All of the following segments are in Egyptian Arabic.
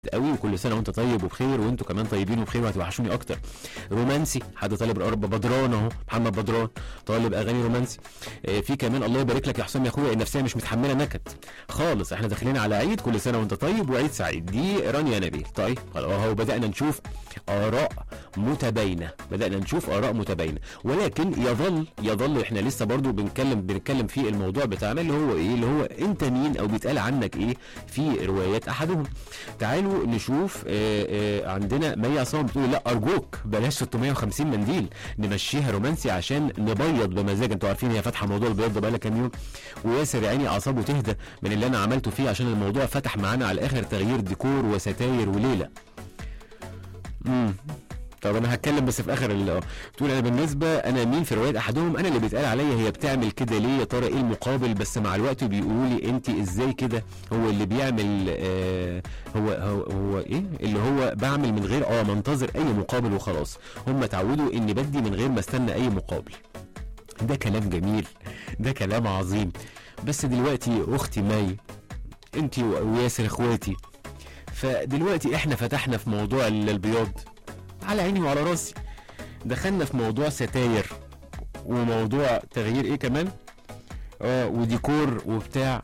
قوي وكل سنه وانت طيب وبخير وانتوا كمان طيبين وبخير وهتوحشوني اكتر رومانسي حد طالب القرب بدران اهو محمد بدران طالب اغاني رومانسي آه، في كمان الله يبارك لك يا حسام يا اخويا النفسيه مش متحمله نكد خالص احنا داخلين على عيد كل سنه وانت طيب وعيد سعيد دي رانيا نبيل طيب اهو بدانا نشوف اراء متباينه بدانا نشوف اراء متباينه ولكن يظل يظل احنا لسه برضو بنتكلم بنتكلم في الموضوع بتاعنا اللي هو ايه اللي هو انت مين او بيتقال عنك ايه في روايات احدهم تعالوا نشوف آه، آه، عندنا مي عصام بتقول لا ارجوك بلاش 650 منديل نمشيها رومانسي عشان نبيض بمزاج انتوا عارفين هي فاتحه موضوع البياض ده بقالها كام يوم وياسر يا عيني اعصابه تهدى من اللي انا عملته فيه عشان الموضوع فتح معانا على الاخر تغيير ديكور وستاير وليله امم طب انا هتكلم بس في اخر ال- بتقول انا بالنسبه انا مين في روايه احدهم انا اللي بيتقال عليا هي بتعمل كده ليه يا ترى ايه المقابل بس مع الوقت بيقولوا لي انت ازاي كده هو اللي بيعمل آه هو هو هو ايه اللي هو بعمل من غير اه منتظر اي مقابل وخلاص هم اتعودوا اني بدي من غير ما استنى اي مقابل ده كلام جميل ده كلام عظيم بس دلوقتي اختي مي انت وياسر اخواتي فدلوقتي احنا فتحنا في موضوع ال- البياض على عيني وعلى راسي دخلنا في موضوع ستاير وموضوع تغيير ايه كمان اه وديكور وبتاع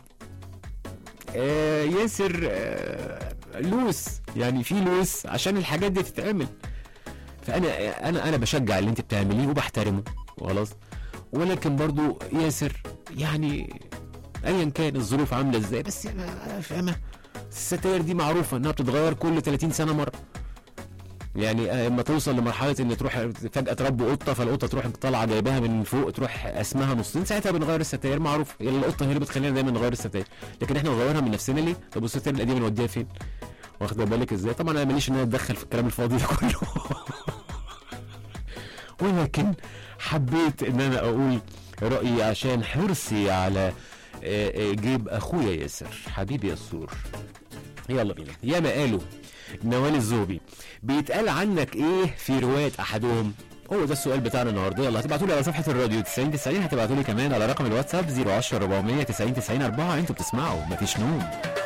آه ياسر آه لوس يعني في لوس عشان الحاجات دي تتعمل فانا انا انا بشجع اللي انت بتعمليه وبحترمه خلاص ولكن برضو ياسر يعني ايا كان الظروف عامله ازاي بس أنا فاهمه الستاير دي معروفه انها بتتغير كل 30 سنه مره يعني آه، اما توصل لمرحله ان تروح فجاه تربي قطه فالقطه تروح طالعه جايباها من فوق تروح اسمها نصين ساعتها بنغير الستاير معروف هي القطه هي اللي بتخلينا دايما نغير الستاير لكن احنا نغيرها من نفسنا ليه؟ طب والستاير القديمه نوديها فين؟ واخده بالك ازاي؟ طبعا انا ماليش ان انا اتدخل في الكلام الفاضي ده كله ولكن حبيت ان انا اقول رايي عشان حرصي على آه، آه، جيب اخويا ياسر حبيبي يسور يلا بينا يا ما قالوا نوال الزوبي بيتقال عنك ايه في روايه احدهم هو ده السؤال بتاعنا النهارده يلا هتبعتوا لي على صفحه الراديو 90 90 هتبعتوا لي كمان على رقم الواتساب 010 400 90 90 4 انتوا بتسمعوا مفيش نوم